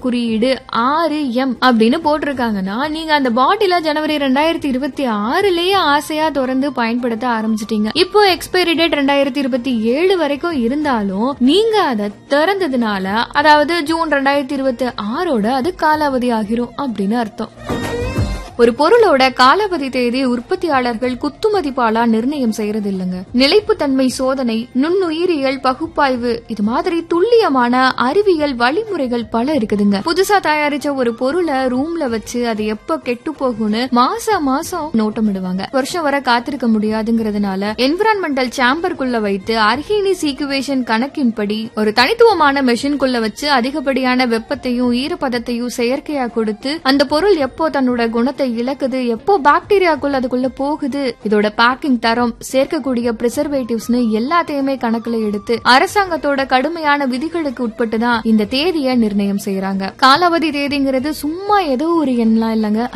குறியீடு ஆறு எம் அப்படின்னு போட்டிருக்காங்கன்னா நீங்க அந்த பாட்டில ஜனவரி ரெண்டாயிரத்தி இருபத்தி ஆறுலயே ஆசையா திறந்து பயன்படுத்த ஆரம்பிச்சிட்டீங்க இப்போ எக்ஸ்பைரி டேட் ரெண்டாயிரத்தி இருபத்தி ஏழு வரைக்கும் இருந்தாலும் நீங்க அதை திறந்ததுனால அதாவது ஜூன் ரெண்டாயிரத்தி இருபத்தி ஆறோட அது காலாவதி ஆகிரும் அப்படின்னு அர்த்தம் ஒரு பொருளோட காலாவதி தேதி உற்பத்தியாளர்கள் குத்துமதிப்பாலா நிர்ணயம் செய்யறது இல்லைங்க நிலைப்புத்தன்மை சோதனை நுண்ணுயிரியல் பகுப்பாய்வு இது மாதிரி துல்லியமான அறிவியல் வழிமுறைகள் பல இருக்குதுங்க புதுசா தயாரிச்ச ஒரு பொருளை ரூம்ல வச்சு அது எப்ப கெட்டு போகும்னு மாசா மாசம் நோட்டமிடுவாங்க வருஷம் வர காத்திருக்க முடியாதுங்கிறதுனால என்விரான்மெண்டல் சாம்பருக்குள்ள வைத்து அர்ஹீனி சீக்குவேஷன் கணக்கின்படி ஒரு தனித்துவமான மெஷின்குள்ள வச்சு அதிகப்படியான வெப்பத்தையும் ஈரப்பதத்தையும் செயற்கையா கொடுத்து அந்த பொருள் எப்போ தன்னோட குணத்தை இழக்குது எப்போ பாக்டீரியாக்குள்ள அதுக்குள்ள போகுது இதோட பேக்கிங் தரம் சேர்க்கக்கூடிய பிரிசர்வேட்டிவ்ஸ்னு எல்லாத்தையுமே கணக்குல எடுத்து அரசாங்கத்தோட கடுமையான விதிகளுக்கு உட்பட்டு தான் இந்த தேதியை நிர்ணயம் செய்யறாங்க காலாவதி தேதிங்கிறது சும்மா ஏதோ ஒரு எண்ணலாம் இல்லங்க